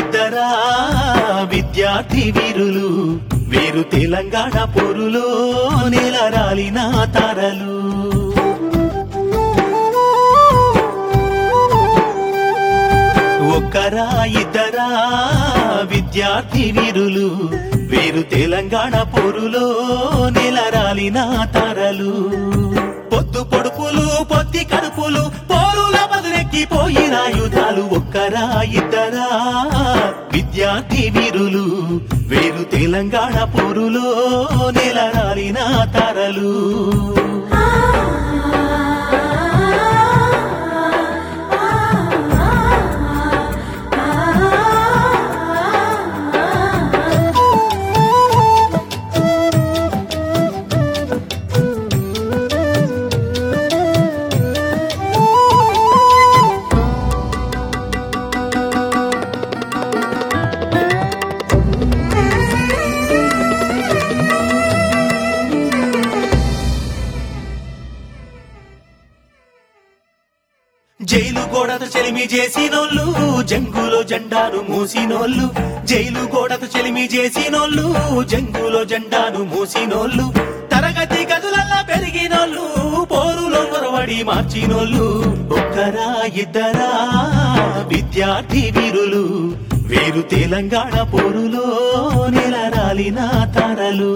ఇద్దరా విద్యార్థి వీరులు వీరు తెలంగాణ పొరులో నెలరాలిన తారలు ఒక్కరా ఇద్దరా విద్యార్థి వీరులు వీరు తెలంగాణ పొరులో నెలరాలిన తారలు పొద్దు పొడుపులు పొత్తి కడుపులు పోరుల బదులెక్కిపోయిన యుధాలు ఒక్కరా ఇద్దరా విద్యార్థి వీరులు వీరు తెలంగాణ పొరులో నెలరాలిన తారలు జైలు గోడతో చెలిమి చేసినోళ్ళు జంగులో జెండాను మూసినోళ్ళు జైలు గోడతో చెలిమి చేసినోళ్ళు జంగులో జెండాను మూసినోళ్ళు తరగతి గదులల్లా పెరిగినోళ్ళు పోరులో పొరవడి మార్చినోళ్ళు ఒక్కరా ఇద్దరా విద్యార్థి వీరులు వీరు తెలంగాణ పోరులో నెలరాలిన తారలు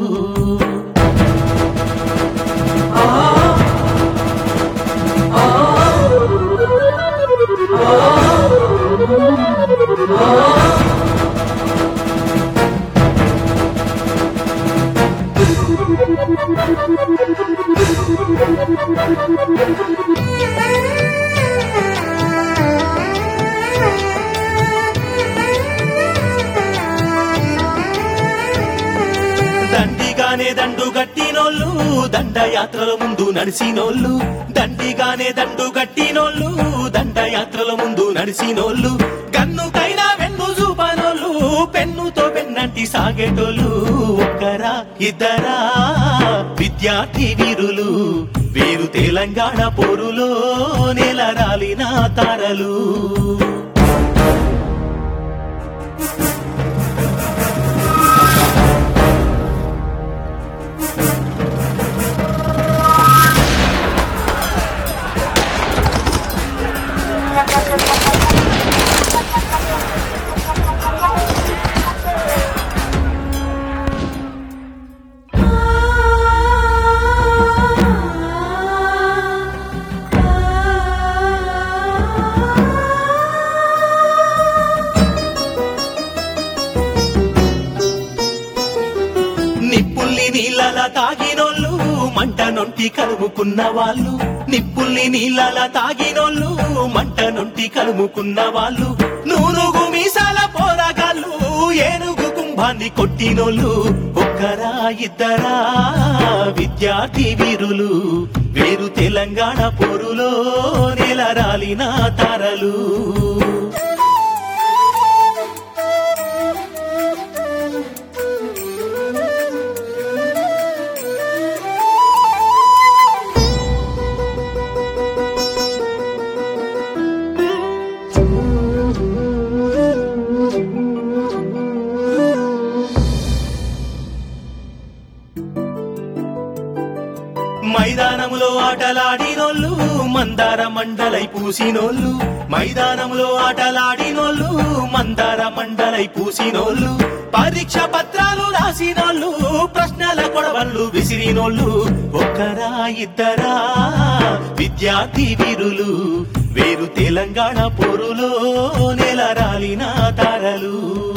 దండిగానే దండు గట్టినోళ్ళు దండయాత్రల ముందు నడిసినోళ్ళు దండిగానే దండు గట్టినోళ్ళు దండయాత్రల ముందు నడిసినోళ్ళు కన్నుకైనా వెన్ను చూపనోళ్ళు పెన్నుతో పెన్నంటి సాగేటోళ్ళు ఒక్కరా ఇద్దరా విద్యార్థి వీరులు వీరు తెలంగాణ పోరులో నెలరాలిన తారలు నిప్పుల్ని నీళ్ళలా తాగినోళ్ళు మంట నొంటి కలుముకున్న వాళ్ళు నిప్పుల్ని నీళ్ళలా తాగినోళ్ళు మంట నొంటి కలుముకున్న వాళ్ళు నూనుగు మీసాల పోరాగాళ్ళు ఏనుగు కుంభాన్ని కొట్టినోళ్ళు ఒక్కరా ఇద్దరా విద్యార్థి వీరులు వీరు తెలంగాణ పోరులో నెలరాలిన తారలు మైదానములో ఆటలాడినోళ్ళు మందార మండలై పూసినోళ్ళు మైదానములో ఆటలాడినోళ్ళు మందార మండలై పూసినోళ్ళు పరీక్ష పత్రాలు రాసినోళ్ళు ప్రశ్నల కొడవళ్ళు విసిరినోళ్ళు ఒక్కరా ఇద్దరా విద్యార్థి వీరులు వీరు తెలంగాణ పోరులో నెలరాలిన తారలు